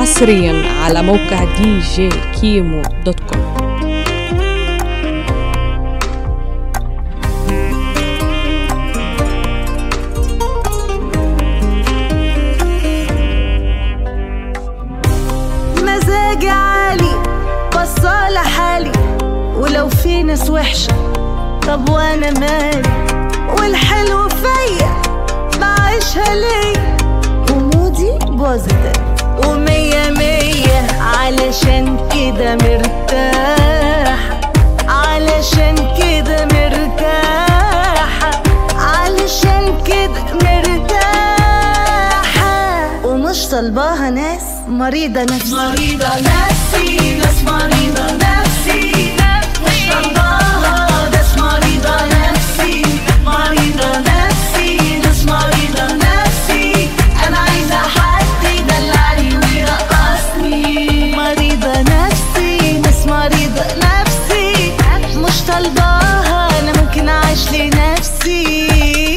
حصريا على موقع دي جي كيمو دوت كوم مزاجي عالي بصالة حالي ولو في ناس وحشة طب وانا مالي والحلو فيا بعيشها ليا ومودي بوزيتيف ومية مية علشان كده مرتاح علشان كده مرتاحة علشان كده مرتاحة ومش طالباها ناس مريضة نفسي مريضة نفسي ناس مريضة نفسي مش طالباها ناس مريضة نفسي مريضة نفسي ناس مريضة نفسي أنا عايزة حد يدلعني ويرقصني مريضة نفسي ناس مريضة نفسي مش طالباها أنا ممكن أعيش لنفسي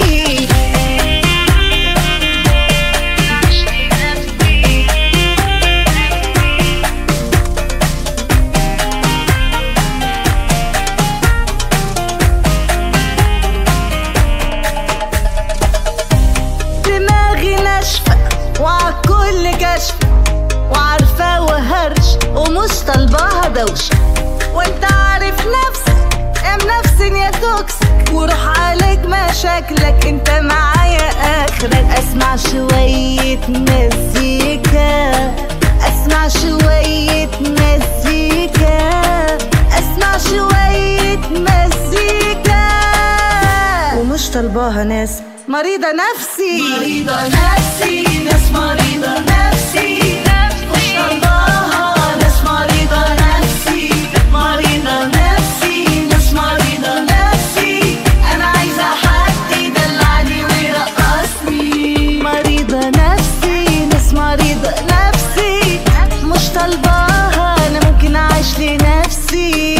دماغي ناشفة وعالكل كشف وعارفة وهرش ومش طالباها دوشة وانت عارف نفسك يا منفسن يا توكسيك وروح عليك مشاكلك انت معايا اخرك اسمع شوية مزيكا اسمع شوية مزيكا اسمع شوية مزيكا ومش طالباها ناس مريضة نفسي مريضة نفسي ناس مريضة نفسي مش طالباها ناس مريضة نفسي مريضة نفسي ناس مريضة نفسي أنا عايزة حد يدلعني ويرقصني مريضة نفسي ناس مريضة نفسي مش طالباها أنا ممكن أعيش لنفسي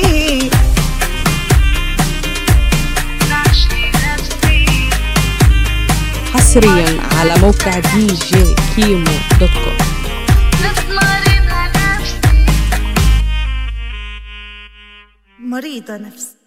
حصريا على موقع دي جي كيمو دوت كوم مريضة نفسي